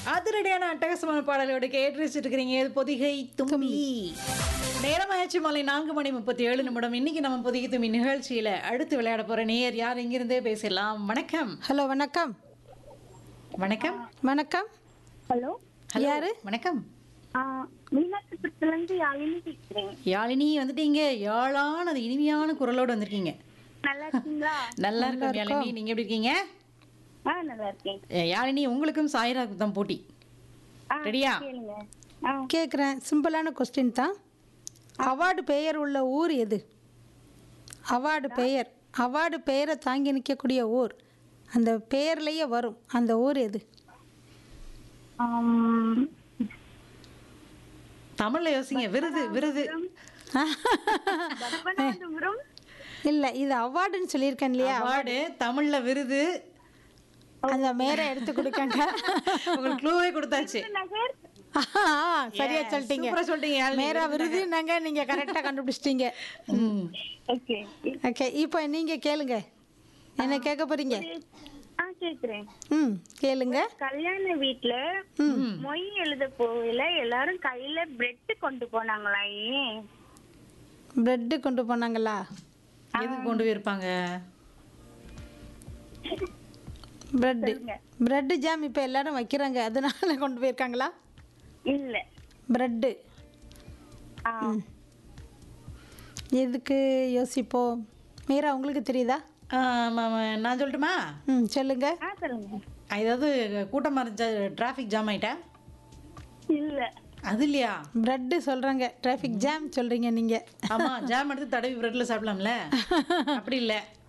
அதிரடியான அட்டகாசமான பாடலோட கேட்டு ரசிச்சுட்டு இருக்கிறீங்க இது பொதிகை தும்பி நேரமாயாச்சு மாலை நான்கு மணி முப்பத்தி ஏழு நிமிடம் இன்னைக்கு நம்ம பொதிகை தும்பி நிகழ்ச்சியில அடுத்து விளையாட போற நேயர் யார் இங்கிருந்தே பேசலாம் வணக்கம் ஹலோ வணக்கம் வணக்கம் வணக்கம் ஹலோ ஹலோ யாரு? வணக்கம் மீனாட்சிபுரத்துலேருந்து யாழினி பேசுகிறேன் யாழினி வந்துட்டீங்க யாழான அது இனிமையான குரலோட வந்திருக்கீங்க நல்லா இருக்கீங்களா நல்லா இருக்கும் யாழினி நீங்க எப்படி இருக்கீங்க ஆ நல்லா இருக்கேன் ஏ, யாழினி உங்களுக்கும் சாயிராவுக்கும் தான் போட்டி ஆ ரெடியா கேளுங்க ஆ கேட்குறேன் சிம்பிளான கொஸ்டின் தான் அவார்டு பெயர் உள்ள ஊர் எது அவார்டு பெயர் அவார்டு பெயரை தாங்கி நிற்கக்கூடிய ஊர் அந்த பெயர்லேயே வரும் அந்த ஊர் எது ஆம், தமிழ்ல யோசிங்க விருது விருது பத்மநாபபுரம் இல்லை இது அவார்டுன்னு சொல்லியிருக்கேன் இல்லையா அவார்டு தமிழ்ல விருது அந்த மேரை எடுத்து கொடுக்கங்க உங்களுக்கு க்ளூவே கொடுத்தாச்சு நகர் ஆஹா, சரியா சொல்லிட்டீங்க சூப்பரா சொல்லிட்டீங்க யாழினி. மேரா விருதுனாங்க நீங்கள் கரெக்டாக கண்டுபிடிச்சிட்டீங்க ம். ஓகே ஓகே இப்போ நீங்கள் கேளுங்க என்ன கேட்க போறீங்க ஆ கேக்குறேன் ம் கேளுங்க கல்யாண வீட்ல மொய் எழுத போகல எல்லாரும் கையில பிரெட் கொண்டு போனாங்களா ஏன் ப்ரெட்டு கொண்டு போனாங்களா எதுக்கு கொண்டு போயிருப்பாங்க ப்ரெட்டு சொல்லுங்க. ப்ரெட்டு ஜாம் இப்போ எல்லாரும் வைக்கிறாங்க அதனால கொண்டு போயிருக்காங்களா இல்ல ப்ரெட்டு ஆ எதுக்கு யோசிப்போம் மீரா உங்களுக்கு தெரியுதா ஆ, ஆமா, ஆமா. நான் சொல்லட்டுமா ம் சொல்லுங்க ஆ சொல்லுங்க ஏதாவது கூட்டமா இருந்துச்சா டிராஃபிக் ஜாம் ஆயிட்டா இல்ல அது இல்லையா ப்ரெட்டு சொல்கிறாங்க டிராஃபிக் ஜாம் சொல்கிறீங்க நீங்கள் ஆமா ஜாம் எடுத்து தடவி பிரெட்ல சாப்பிடலாம்ல அப்படி இல்ல